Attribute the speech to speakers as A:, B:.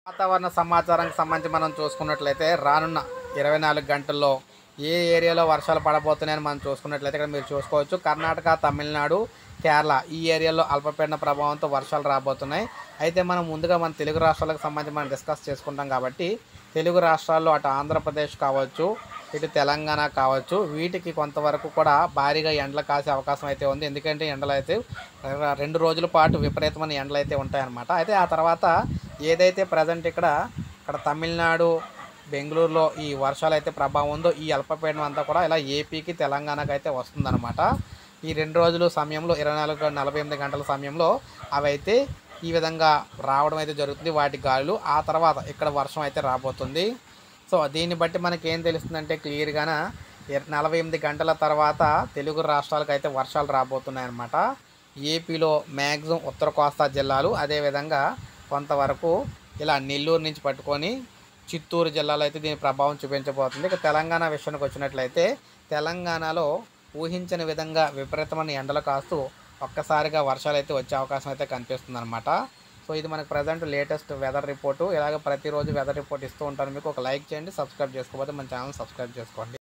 A: వాతావరణ సమాచారానికి సంబంధించి మనం చూసుకున్నట్లయితే రానున్న ఇరవై నాలుగు గంటల్లో ఏ ఏరియాలో వర్షాలు పడబోతున్నాయని మనం చూసుకున్నట్లయితే ఇక్కడ మీరు చూసుకోవచ్చు కర్ణాటక తమిళనాడు కేరళ ఈ ఏరియాలో అల్పపీడన ప్రభావంతో వర్షాలు రాబోతున్నాయి అయితే మనం ముందుగా మన తెలుగు రాష్ట్రాలకు సంబంధించి మనం డిస్కస్ చేసుకుంటాం కాబట్టి తెలుగు రాష్ట్రాల్లో అటు ఆంధ్రప్రదేశ్ కావచ్చు ఇటు తెలంగాణ కావచ్చు వీటికి కొంతవరకు కూడా భారీగా ఎండలు కాసే అవకాశం అయితే ఉంది ఎందుకంటే ఎండలు అయితే రెండు రోజుల పాటు విపరీతమైన ఎండలు అయితే ఉంటాయన్నమాట అయితే ఆ తర్వాత ఏదైతే ప్రజెంట్ ఇక్కడ ఇక్కడ తమిళనాడు బెంగళూరులో ఈ వర్షాలు అయితే ప్రభావం ఉందో ఈ అల్పపీడనం అంతా కూడా ఇలా ఏపీకి తెలంగాణకు అయితే వస్తుందన్నమాట ఈ రెండు రోజులు సమయంలో ఇరవై నాలుగు నలభై ఎనిమిది గంటల సమయంలో అవి అయితే ఈ విధంగా రావడం అయితే జరుగుతుంది వాటి గాలులు ఆ తర్వాత ఇక్కడ వర్షం అయితే రాబోతుంది సో దీన్ని బట్టి మనకి ఏం తెలుస్తుందంటే క్లియర్గాన నలభై ఎనిమిది గంటల తర్వాత తెలుగు రాష్ట్రాలకు అయితే వర్షాలు రాబోతున్నాయి అన్నమాట ఏపీలో మ్యాక్సిమం ఉత్తర కోస్తా జిల్లాలు అదేవిధంగా కొంతవరకు ఇలా నెల్లూరు నుంచి పట్టుకొని చిత్తూరు జిల్లాలో అయితే దీని ప్రభావం చూపించబోతుంది ఇక తెలంగాణ విషయానికి వచ్చినట్లయితే తెలంగాణలో ఊహించని విధంగా విపరీతమైన ఎండలు కాస్తూ ఒక్కసారిగా వర్షాలు అయితే వచ్చే అవకాశం అయితే కనిపిస్తుంది అనమాట సో ఇది మనకు ప్రజెంట్ లేటెస్ట్ వెదర్ రిపోర్టు ఇలాగ ప్రతిరోజు వెదర్ రిపోర్ట్ ఇస్తూ ఉంటాను మీకు ఒక లైక్ చేయండి సబ్స్క్రైబ్ చేసుకోకపోతే మన ఛానల్ సబ్స్క్రైబ్ చేసుకోండి